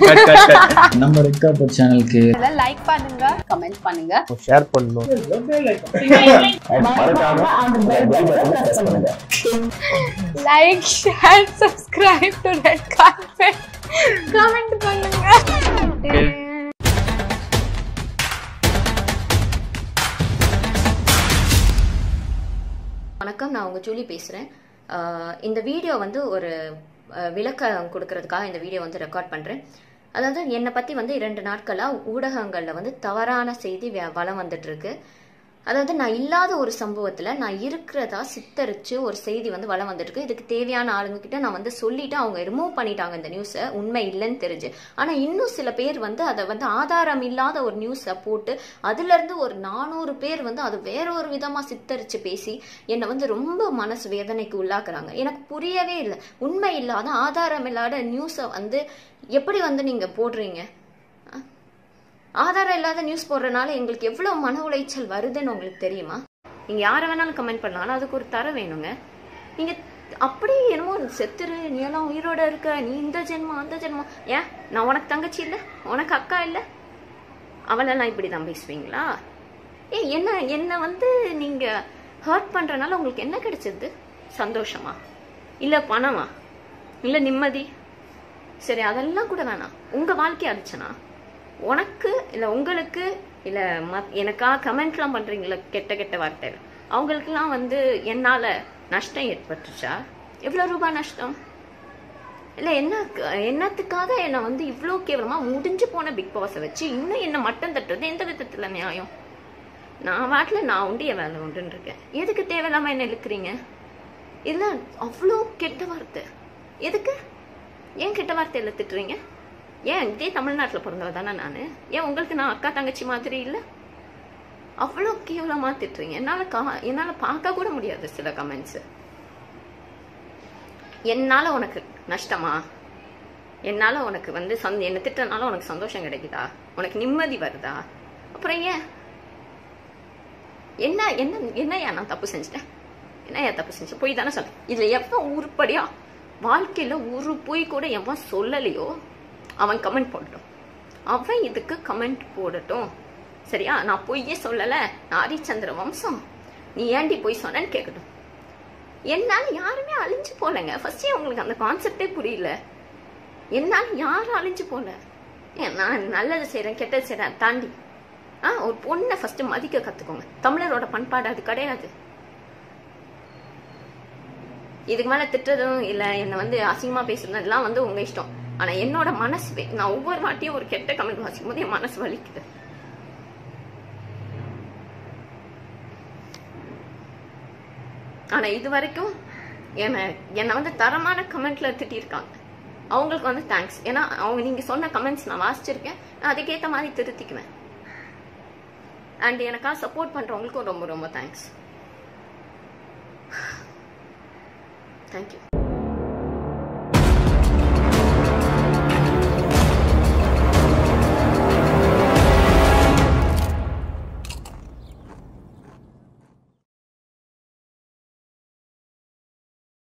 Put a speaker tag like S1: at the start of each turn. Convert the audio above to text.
S1: Cut cut cut நம்ம red carpet சேனலுக்கு
S2: like பண்ணுங்க கமெண்ட் பண்ணுங்க
S3: ஷேர் பண்ணணும்
S2: like share subscribe to red carpet comment பண்ணுங்க
S4: வணக்கம் நான் உங்கள் ஜூலி பேசுகிறேன் இந்த வீடியோ வந்து ஒரு அஹ், விளக்கம் கொடுக்கறதுக்காக இந்த வீடியோ வந்து ரெக்கார்ட் பண்ணுறேன் அதாவது என்னை பற்றி வந்து இரண்டு நாட்களாக ஊடகங்களில் வந்து தவறான செய்தி வ- வலம் வந்துட்டு இருக்கு அதாவது நான் இல்லாத ஒரு சம்பவத்தில் நான் இருக்கிறதா சித்தரித்து ஒரு செய்தி வந்து வலம் வந்துட்டு இருக்கு இதுக்கு தேவையான ஆளுங்க கிட்ட நான் வந்து சொல்லிட்டு அவங்க ரிமூவ் பண்ணிட்டாங்க இந்த நியூஸை உண்மை இல்லைன்னு தெரிஞ்சு ஆனால் இன்னும் சில பேர் வந்து அதை வந்து ஆதாரம் இல்லாத ஒரு நியூஸை போட்டு அதுலேருந்து ஒரு நானூறு பேர் வந்து அது வேற ஒரு விதமாக சித்தரித்து பேசி என்னை வந்து ரொம்ப மனசு வேதனைக்கு உள்ளாக்குறாங்க எனக்கு புரியவே இல்லை உண்மை இல்லாத ஆதாரம் இல்லாத நியூஸை வந்து எப்படி வந்து நீங்கள் போடுறீங்க ஆ? ஆதாரம் இல்லாத நியூஸ் போடுறதுனால எங்களுக்கு எவ்வளோ மன உளைச்சல் வருதுன்னு உங்களுக்கு தெரியுமா நீங்கள் யாரை வேணாலும் கமெண்ட் பண்ணலாம் ஆனால் அதுக்கு ஒரு தர வேணுங்க நீங்கள் அப்படி என்னமோ செத்துரு நீ எல்லாம் உயிரோட இருக்க நீ இந்த ஜென்மம் அந்த ஜென்மம் ஏன் நான் உனக்கு தங்கச்சி இல்லை உனக்கு அக்கா இல்லை அவளெல்லாம் இப்படி தான் பேசுவீங்களா ஏ என்ன என்ன வந்து நீங்கள் ஹர்ட் பண்ணுறனால உங்களுக்கு என்ன கிடைச்சது சந்தோஷமா இல்லை பணமா இல்லை நிம்மதி சரி அதெல்லாம் கூட வேணாம் உங்கள் வாழ்க்கையை அடிச்சனா உனக்கு இல்லை உங்களுக்கு இல்லை மத் எனக்கா கமெண்ட்லாம் பண்ணுறீங்களா கெட்ட கெட்ட வார்த்தைகள் அவங்களுக்குலாம் வந்து என்னால் நஷ்டம் ஏற்பட்டுச்சா எவ்வளோ ரூபாய் நஷ்டம் இல்லை என்ன என்னத்துக்காக என்னை வந்து இவ்வளோ கேவலமாக முடிஞ்சு போன பிக் பாஸை வச்சு இன்னும் என்ன மட்டம் தட்டுறது எந்த விதத்தில் நியாயம் நான் வாட்டில் நான் உண்டு என் வேலை உண்டுன்னு இருக்கேன் எதுக்கு தேவையில்லாமல் என்ன இழுக்கிறீங்க இல்லை அவ்வளோ கெட்ட வார்த்தை எதுக்கு ஏன் கெட்ட வார்த்தையில் திட்டுறீங்க ஏன் இதே தமிழ்நாட்டில் பிறந்தவ தானே நான் ஏன் உங்களுக்கு நான் அக்கா தங்கச்சி மாதிரி இல்லை அவ்வளோ கேவலமாக திட்டுறீங்க என்னால் கா என்னால் பார்க்க கூட முடியாது சில கமெண்ட்ஸு என்னால் உனக்கு நஷ்டமா என்னால் உனக்கு வந்து சந் என்னை திட்டனால உனக்கு சந்தோஷம் கிடைக்குதா உனக்கு நிம்மதி வருதா அப்புறம் ஏன் என்ன என்ன என்னையா நான் தப்பு செஞ்சிட்டேன் என்னையா தப்பு செஞ்சேன் பொய் தானே சொல்ல இதில் எவன் உருப்படியா வாழ்க்கையில் ஒரு பொய் கூட எவன் சொல்லலையோ அவன் கமெண்ட் போடட்டும் அவன் இதுக்கு கமெண்ட் போடட்டும் சரியா நான் பொய்யே சொல்லலை நான் ஹரிச்சந்திர வம்சம் நீ ஏன்டி பொய் சொன்னேன்னு கேட்கட்டும் என்னால் யாருமே அழிஞ்சு போகலைங்க ஃபர்ஸ்டே உங்களுக்கு அந்த கான்செப்டே புரியல என்னால் யாரும் அழிஞ்சு போகல ஏன் நான் நல்லது செய்கிறேன் கெட்டது செய்கிறேன் தாண்டி ஆ ஒரு பொண்ணை ஃபர்ஸ்ட் மதிக்க கற்றுக்கோங்க தமிழரோட பண்பாடு அது கிடையாது இதுக்கு மேலே திட்டுறதும் இல்லை என்னை வந்து அசிங்கமாக பேசுறதும் எல்லாம் வந்து உங்கள் இஷ்டம் ஆனால் என்னோட மனசு வே- நான் ஒவ்வொரு வாட்டியும் ஒரு கெட்ட கமெண்ட் வாசிக்கும் போது என் மனசு வலிக்குது ஆனால் இது வரைக்கும் என்னை என்னை வந்து தரமான கமெண்ட்ல திட்டியிருக்காங்க அவங்களுக்கு வந்து தேங்க்ஸ் ஏன்னா அவங்க நீங்கள் சொன்ன கமெண்ட்ஸ் நான் வாசிச்சிருக்கேன் நான் அதுக்கேற்ற மாதிரி திருத்திக்குவேன் அண்ட் எனக்காக சப்போர்ட் பண்ணுறவங்களுக்கும் ரொம்ப ரொம்ப தேங்க்ஸ் தேங்க்யூ